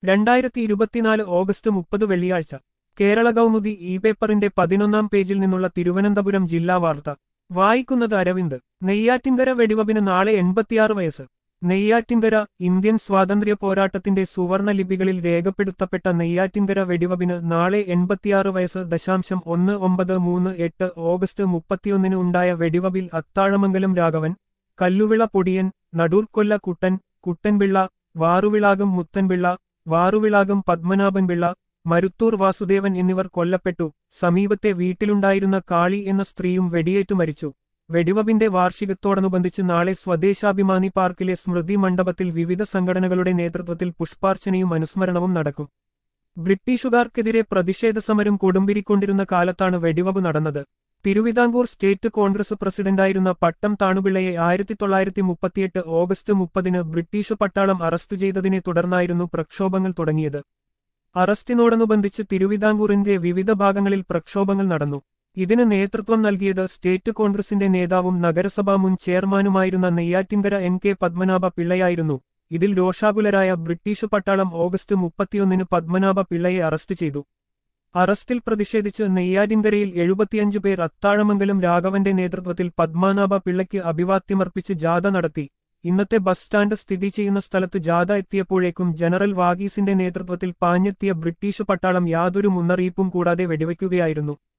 രണ്ടായിരത്തി ഇരുപത്തിനാല് ഓഗസ്റ്റ് മുപ്പത് വെള്ളിയാഴ്ച കേരള കൗമുദി ഇ പേപ്പറിന്റെ പതിനൊന്നാം പേജിൽ നിന്നുള്ള തിരുവനന്തപുരം ജില്ലാ വാർത്ത വായിക്കുന്നത് അരവിന്ദ് നെയ്യാറ്റിൻകര വെടിവപ്പിന് നാളെ എൺപത്തിയാറ് വയസ്സ് നെയ്യാറ്റിൻകര ഇന്ത്യൻ സ്വാതന്ത്ര്യ പോരാട്ടത്തിന്റെ സുവർണ ലിപികളിൽ രേഖപ്പെടുത്തപ്പെട്ട നെയ്യാറ്റിൻകര വെടിവപ്പിന് നാളെ എൺപത്തിയാറ് വയസ്സ് ദശാംശം ഒന്ന് ഒമ്പത് മൂന്ന് എട്ട് ഓഗസ്റ്റ് മുപ്പത്തിയൊന്നിന് ഉണ്ടായ വെടിവപ്പിൽ അത്താഴമംഗലം രാഘവൻ കല്ലുവിള പൊടിയൻ നടൂർക്കൊല്ല കുട്ടൻ കുട്ടൻപിള്ള വാറുവിളാകം മുത്തൻപിള്ള വാറുവിളാകം പത്മനാഭൻപിള്ള മരുത്തൂർ വാസുദേവൻ എന്നിവർ കൊല്ലപ്പെട്ടു സമീപത്തെ വീട്ടിലുണ്ടായിരുന്ന കാളി എന്ന സ്ത്രീയും വെടിയേറ്റു മരിച്ചു വെടിവപ്പിന്റെ വാർഷികത്തോടനുബന്ധിച്ച് നാളെ സ്വദേശാഭിമാനി പാർക്കിലെ സ്മൃതി മണ്ഡപത്തിൽ വിവിധ സംഘടനകളുടെ നേതൃത്വത്തിൽ പുഷ്പാർച്ചനയും അനുസ്മരണവും നടക്കും ബ്രിട്ടീഷുകാർക്കെതിരെ പ്രതിഷേധ സമരം കൊടുമ്പിരിക്കൊണ്ടിരുന്ന കാലത്താണ് വെടിവപ്പ് നടന്നത് തിരുവിതാംകൂർ സ്റ്റേറ്റ് കോൺഗ്രസ് പ്രസിഡന്റായിരുന്ന പട്ടം താണുപിള്ളയെ ആയിരത്തി തൊള്ളായിരത്തി മുപ്പത്തിയെട്ട് ഓഗസ്റ്റ് മുപ്പതിന് ബ്രിട്ടീഷ് പട്ടാളം അറസ്റ്റ് ചെയ്തതിനെ തുടർന്നായിരുന്നു പ്രക്ഷോഭങ്ങൾ തുടങ്ങിയത് അറസ്റ്റിനോടനുബന്ധിച്ച് തിരുവിതാംകൂറിന്റെ വിവിധ ഭാഗങ്ങളിൽ പ്രക്ഷോഭങ്ങൾ നടന്നു ഇതിന് നേതൃത്വം നൽകിയത് സ്റ്റേറ്റ് കോൺഗ്രസിന്റെ നേതാവും നഗരസഭാ മുൻ ചെയർമാനുമായിരുന്ന നെയ്യാറ്റിൻകര എൻ കെ പത്മനാഭ പിള്ളയായിരുന്നു ഇതിൽ രോഷാകുലരായ ബ്രിട്ടീഷ് പട്ടാളം ഓഗസ്റ്റ് മുപ്പത്തിയൊന്നിന് പത്മനാഭ പിള്ളയെ അറസ്റ്റ് ചെയ്തു അറസ്റ്റിൽ പ്രതിഷേധിച്ച് നെയ്യാറ്റിൻകരയിൽ എഴുപത്തിയഞ്ച് പേർ അത്താഴമംഗലം രാഘവന്റെ നേതൃത്വത്തിൽ പത്മനാഭ പിള്ളയ്ക്ക് അഭിവാദ്യമർപ്പിച്ച് ജാഥ നടത്തി ഇന്നത്തെ ബസ് സ്റ്റാൻഡ് സ്ഥിതി ചെയ്യുന്ന സ്ഥലത്ത് ജാഥ എത്തിയപ്പോഴേക്കും ജനറൽ വാഗീസിന്റെ നേതൃത്വത്തിൽ പാഞ്ഞെത്തിയ ബ്രിട്ടീഷ് പട്ടാളം യാതൊരു മുന്നറിയിപ്പും കൂടാതെ വെടിവെക്കുകയായിരുന്നു